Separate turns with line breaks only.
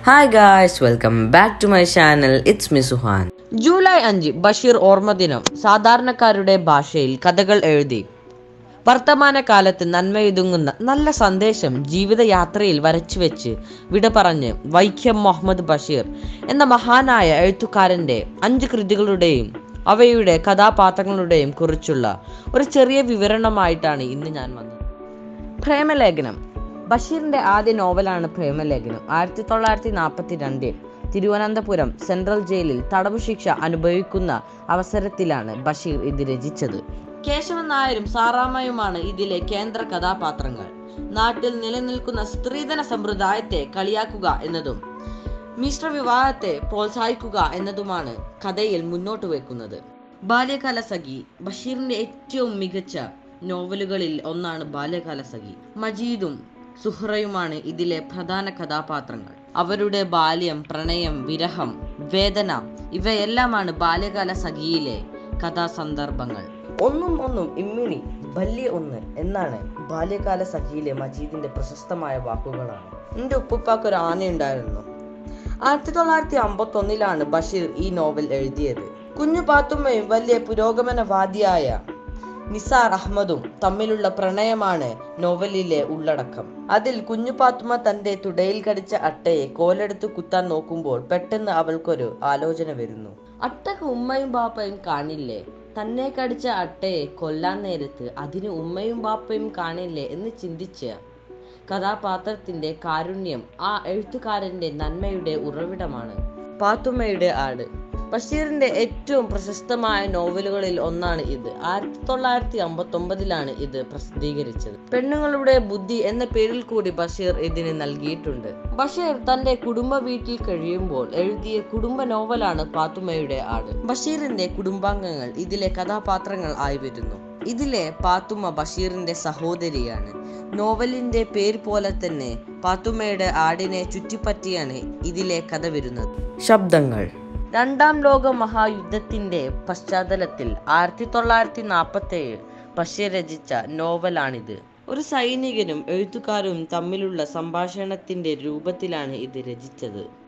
hi guys welcome back to my channel it's me Suhan
July അഞ്ച് ബഷീർ ഓർമ്മദിനം സാധാരണക്കാരുടെ ഭാഷയിൽ കഥകൾ എഴുതി വർത്തമാനകാലത്ത് നന്മയുതുങ്ങുന്ന നല്ല സന്ദേശം ജീവിതയാത്രയിൽ വരച്ചുവെച്ച് വിട പറഞ്ഞ് വൈക്കം മുഹമ്മദ് ബഷീർ എന്ന മഹാനായ എഴുത്തുകാരന്റെ അഞ്ച് കൃതികളുടെയും അവയുടെ കഥാപാത്രങ്ങളുടെയും കുറിച്ചുള്ള ഒരു ചെറിയ വിവരണമായിട്ടാണ് ഇന്ന് ഞാൻ വന്നത് പ്രേമലേഖനം ബഷീറിന്റെ ആദ്യ നോവലാണ് പ്രേമലേഖനം ആയിരത്തി തൊള്ളായിരത്തി നാൽപ്പത്തി രണ്ടിൽ തിരുവനന്തപുരം സെൻട്രൽ ജയിലിൽ തടവ് ശിക്ഷ അനുഭവിക്കുന്ന അവസരത്തിലാണ് ബഷീർ ഇത് രചിച്ചത് കേശവൻ നായരും സാറാമ്മയുമാണ് ഇതിലെ കേന്ദ്ര കഥാപാത്രങ്ങൾ നാട്ടിൽ നിലനിൽക്കുന്ന സ്ത്രീധന സമ്പ്രദായത്തെ കളിയാക്കുക എന്നതും മിശ്ര വിവാഹത്തെ പ്രോത്സാഹിക്കുക എന്നതുമാണ് കഥയിൽ മുന്നോട്ട് വെക്കുന്നത് ബാല്യകാല സഖി ബഷീറിന്റെ ഏറ്റവും മികച്ച നോവലുകളിൽ ഒന്നാണ് ബാല്യകാല സഖി മജീദും സുഹ്റയുമാണ് ഇതിലെ പ്രധാന കഥാപാത്രങ്ങൾ അവരുടെ ബാല്യം പ്രണയം വിരഹം വേദന ഇവയെല്ലാമാണ് ബാല്യകാല സഖിയിലെ കഥാസന്ദർഭങ്ങൾ ഒന്നും ഒന്നും ഇമ്മിണി വലിയ ഒന്ന് എന്നാണ് ബാല്യകാല സഖിയിലെ മജീദിന്റെ പ്രശസ്തമായ വാക്കുകളാണ് എന്റെ ഉപ്പുപ്പാക്ക് ഒരു ആനയുണ്ടായിരുന്നു ആയിരത്തി തൊള്ളായിരത്തി അമ്പത്തി ഒന്നിലാണ് ബഷീർ ഈ നോവൽ എഴുതിയത് കുഞ്ഞു പാത്തുമ്മയും വലിയ പുരോഗമനവാദിയായ നിസാർ അഹമ്മദും തമ്മിലുള്ള പ്രണയമാണ് നോവലിലെ ഉള്ളടക്കം അതിൽ കുഞ്ഞു പാത്തുമ്മ തന്റെ തുടയിൽ കടിച്ച അട്ടയെ കോലെടുത്ത് കുത്താൻ നോക്കുമ്പോൾ പെട്ടെന്ന് അവൾക്കൊരു ആലോചന വരുന്നു അട്ടക്ക് ഉമ്മയും ബാപ്പയും കാണില്ലേ തന്നെ കടിച്ച അട്ടയെ കൊല്ലാൻ നേരത്ത് അതിന് ഉമ്മയും ബാപ്പയും കാണില്ലേ എന്ന് ചിന്തിച്ച് കഥാപാത്രത്തിന്റെ കാരുണ്യം ആ എഴുത്തുകാരന്റെ നന്മയുടെ ഉറവിടമാണ് പാത്തുമ്മയുടെ ആട് ബഷീറിന്റെ ഏറ്റവും പ്രശസ്തമായ നോവലുകളിൽ ഒന്നാണ് ഇത് ആയിരത്തി തൊള്ളായിരത്തി അമ്പത്തി ഒമ്പതിലാണ് ഇത് പ്രസിദ്ധീകരിച്ചത് പെണ്ണുങ്ങളുടെ ബുദ്ധി എന്ന പേരിൽ കൂടി ബഷീർ ഇതിന് നൽകിയിട്ടുണ്ട് ബഷീർ തന്റെ കുടുംബ വീട്ടിൽ കഴിയുമ്പോൾ എഴുതിയ കുടുംബ നോവലാണ് പാത്തുമ്മയുടെ ആട് ബഷീറിന്റെ കുടുംബാംഗങ്ങൾ ഇതിലെ കഥാപാത്രങ്ങൾ ആയി വരുന്നു ഇതിലെ പാത്തുമ്മ ബഷീറിന്റെ സഹോദരിയാണ് നോവലിന്റെ പേര് പോലെ തന്നെ പാത്തുമ്മയുടെ ആടിനെ ചുറ്റിപ്പറ്റിയാണ് ഇതിലെ കഥ വരുന്നത് ശബ്ദങ്ങൾ രണ്ടാം ലോക മഹായുദ്ധത്തിന്റെ പശ്ചാത്തലത്തിൽ ആയിരത്തി തൊള്ളായിരത്തി നാൽപ്പത്തി ഏഴ് ബഷീർ രചിച്ച നോവലാണിത് ഒരു സൈനികനും എഴുത്തുകാരും തമ്മിലുള്ള സംഭാഷണത്തിന്റെ രൂപത്തിലാണ് ഇത് രചിച്ചത്